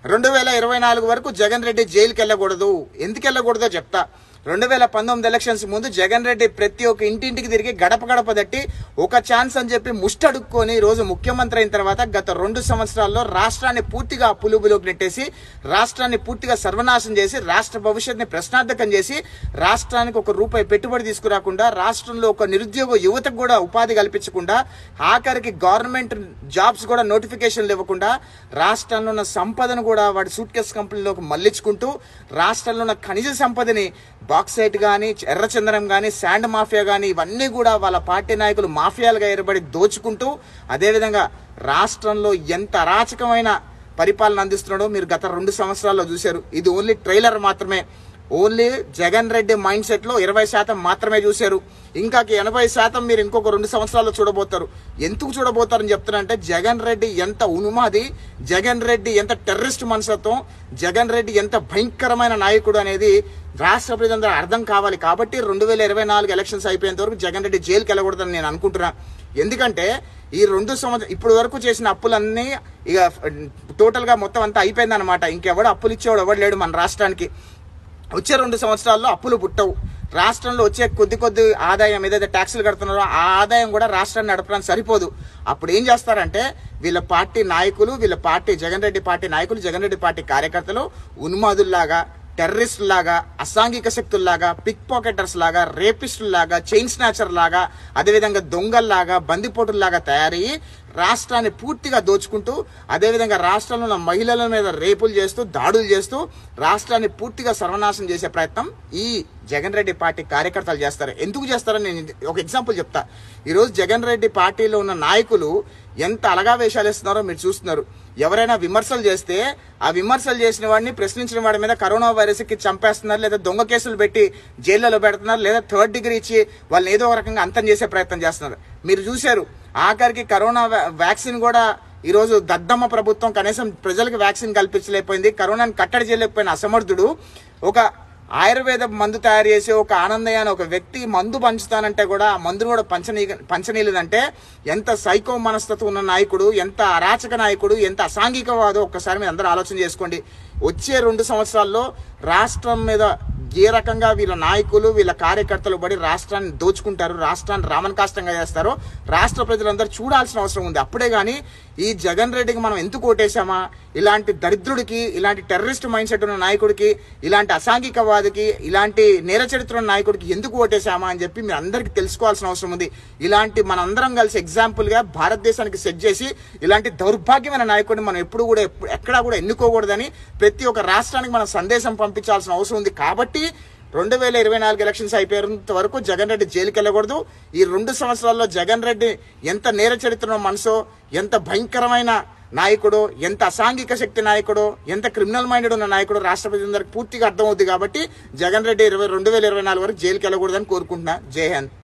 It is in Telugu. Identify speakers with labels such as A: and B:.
A: రెండు వేల ఇరవై నాలుగు వరకు జగన్ రెడ్డి జైలుకి వెళ్ళకూడదు ఎందుకు వెళ్ళకూడదో చెప్తా రెండు వేల పంతొమ్మిది ఎలక్షన్స్ ముందు జగన్ రెడ్డి ప్రతి ఒక్క ఇంటింటికి తిరిగి గడప గడప తట్టి ఒక ఛాన్స్ అని చెప్పి ముష్టడుక్కొని ఈ రోజు ముఖ్యమంత్రి అయిన తర్వాత గత రెండు సంవత్సరాల్లో రాష్ట్రాన్ని పూర్తిగా పులుబులోకి నెట్టేసి రాష్ట్రాన్ని పూర్తిగా సర్వనాశం చేసి రాష్ట్ర భవిష్యత్తుని ప్రశ్నార్థకం చేసి రాష్ట్రానికి ఒక రూపాయి పెట్టుబడి తీసుకురాకుండా రాష్ట్రంలో ఒక నిరుద్యోగ యువతకు కూడా ఉపాధి కల్పించకుండా ఆఖరికి గవర్నమెంట్ జాబ్స్ కూడా నోటిఫికేషన్లు ఇవ్వకుండా రాష్ట్రంలో ఉన్న సంపదను కూడా వాడి సూట్ కేస్ కంపెనీలోకి మళ్లించుకుంటూ రాష్ట్రంలో ఉన్న ఖనిజ సంపదని బాక్సైట్ కానీ ఎర్రచందనం కానీ శాండ్ మాఫియా కానీ ఇవన్నీ కూడా వాళ్ళ పార్టీ నాయకులు మాఫియాలుగా ఏర్పడి దోచుకుంటూ అదేవిధంగా రాష్ట్రంలో ఎంత అరాచకమైన పరిపాలన అందిస్తున్నాడో మీరు గత రెండు సంవత్సరాల్లో చూశారు ఇది ఓన్లీ ట్రైలర్ మాత్రమే only Jagan Reddy mind set లో ఇరవై శాతం మాత్రమే చూశారు ఇంకా ఎనభై శాతం మీరు ఇంకొక రెండు సంవత్సరాల్లో చూడబోతారు ఎందుకు చూడబోతారని చెప్తున్నారంటే జగన్ రెడ్డి ఎంత ఉన్మాది జగన్ రెడ్డి ఎంత టెర్రరిస్ట్ మనసత్వం జగన్ రెడ్డి ఎంత భయంకరమైన నాయకుడు అనేది రాష్ట్ర ప్రజలందరూ అర్థం కావాలి కాబట్టి రెండు వేల ఇరవై నాలుగు ఎలక్షన్స్ అయిపోయేంత వరకు జగన్ రెడ్డి జైలుకి వెళ్ళకూడదని నేను అనుకుంటున్నా ఎందుకంటే ఈ రెండు సంవత్సరం ఇప్పటి వరకు చేసిన అప్పులన్నీ ఇక టోటల్ గా మొత్తం అంతా అయిపోయింది అనమాట ఇంకెవడు అప్పులు ఇచ్చేవాడు ఎవడు లేడు మన రాష్ట్రానికి వచ్చే రెండు సంవత్సరాల్లో అప్పులు పుట్టవు రాష్ట్రంలో వచ్చే కొద్ది కొద్ది ఆదాయం ఏదైతే ట్యాక్సులు కడుతున్నారో ఆ ఆదాయం కూడా రాష్ట్రాన్ని నడపడానికి సరిపోదు అప్పుడు ఏం చేస్తారంటే వీళ్ళ పార్టీ నాయకులు వీళ్ళ పార్టీ జగన్ రెడ్డి పార్టీ నాయకులు జగన్ రెడ్డి పార్టీ కార్యకర్తలు ఉన్మాదుల్లాగా టెర్రరిస్టులాగా అసాంఘిక శక్తుల్లాగా పిక్ పాకెటర్స్ లాగా రేపిస్టుల్లాగా చైన్ స్నాచర్ లాగా అదేవిధంగా దొంగల్లాగా బందిపోటుల్లాగా తయారయ్యి రాష్ట్రాన్ని పూర్తిగా దోచుకుంటూ అదేవిధంగా రాష్ట్రంలో ఉన్న మహిళల మీద రేపులు చేస్తూ దాడులు చేస్తూ రాష్ట్రాన్ని పూర్తిగా సర్వనాశనం చేసే ప్రయత్నం ఈ జగన్ రెడ్డి పార్టీ కార్యకర్తలు చేస్తారు ఎందుకు చేస్తారని నేను ఒక ఎగ్జాంపుల్ చెప్తా ఈరోజు జగన్ రెడ్డి పార్టీలో ఉన్న నాయకులు ఎంత అలగా వేషాలు ఇస్తున్నారో మీరు చూస్తున్నారు ఎవరైనా విమర్శలు చేస్తే ఆ విమర్శలు చేసిన వాడిని ప్రశ్నించిన వాడి మీద కరోనా వైరస్ కి చంపేస్తున్నారు లేదా దొంగ కేసులు పెట్టి జైళ్లలో పెడుతున్నారు లేదా థర్డ్ డిగ్రీ ఇచ్చి వాళ్ళని ఏదో ఒక రకంగా అంతం చేసే ప్రయత్నం చేస్తున్నారు మీరు చూశారు ఆఖరికి కరోనా వ్యా- వ్యాక్సిన్ కూడా ఈ రోజు దద్దమ్మ ప్రభుత్వం కనీసం ప్రజలకు వ్యాక్సిన్ కల్పించలేకపోయింది కరోనాని కట్టడి చేయలేకపోయిన అసమర్థుడు ఒక ఆయుర్వేద మందు తయారు చేసే ఒక ఆనందయ్య అనే ఒక వ్యక్తి మందు పంచుతానంటే కూడా ఆ మందును కూడా పంచనీ పంచనీయలేదంటే ఎంత సైకో మనస్తత్వం ఉన్న నాయకుడు ఎంత అరాచక నాయకుడు ఎంత అసాంఘికవాదో ఒక్కసారి మీరు అందరూ ఆలోచన చేసుకోండి వచ్చే రెండు సంవత్సరాల్లో రాష్ట్రం మీద ఏ రకంగా వీళ్ళ నాయకులు వీళ్ళ కార్యకర్తలు పడి రాష్ట్రాన్ని దోచుకుంటారు రాష్ట్రాన్ని రామన్కాష్టంగా చేస్తారో రాష్ట్ర ప్రజలందరూ చూడాల్సిన అవసరం ఉంది అప్పుడే గాని ఈ జగన్ రెడ్డికి మనం ఎందుకు ఓటేశామా ఇలాంటి దరిద్రుడికి ఇలాంటి టెర్రరిస్ట్ మైండ్ సెట్ ఉన్న నాయకుడికి ఇలాంటి అసాంఘికవాదికి ఇలాంటి నేర చరిత్ర ఉన్న నాయకుడికి ఎందుకు ఓటేశామా అని చెప్పి మీరు అందరికీ తెలుసుకోవాల్సిన అవసరం ఉంది ఇలాంటి మనందరం కలిసి ఎగ్జాంపుల్ గా భారతదేశానికి సెట్ చేసి ఇలాంటి దౌర్భాగ్యమైన నాయకుడిని మనం ఎప్పుడు కూడా ఎప్పుడు- ఎక్కడా కూడా ఎన్నుకోకూడదని ప్రతి ఒక్క రాష్ట్రానికి మనం సందేశం పంపించాల్సిన అవసరం ఉంది కాబట్టి రెండు వేల ఇరవై నాలుగు ఎలక్షన్స్ అయిపోయేంత వరకు జగన్ రెడ్డి జైలుకి వెళ్ళకూడదు ఈ రెండు సంవత్సరాల్లో జగన్ రెడ్డి ఎంత నేర చరిత్ర ఉన్న మనసో ఎంత భయంకరమైన నాయకుడు ఎంత అసాంఘిక శక్తి నాయకుడు ఎంత క్రిమినల్ మైండెడ్ ఉన్న నాయకుడు రాష్ట్ర ప్రజలందరికీ పూర్తిగా అర్థమవుద్ది కాబట్టి జగన్ రెడ్డి ఇరవై రెండు వేల ఇరవై నాలుగు వరకు జైలుకి వెళ్ళకూడదని కోరుకుంటున్నా జై హింద్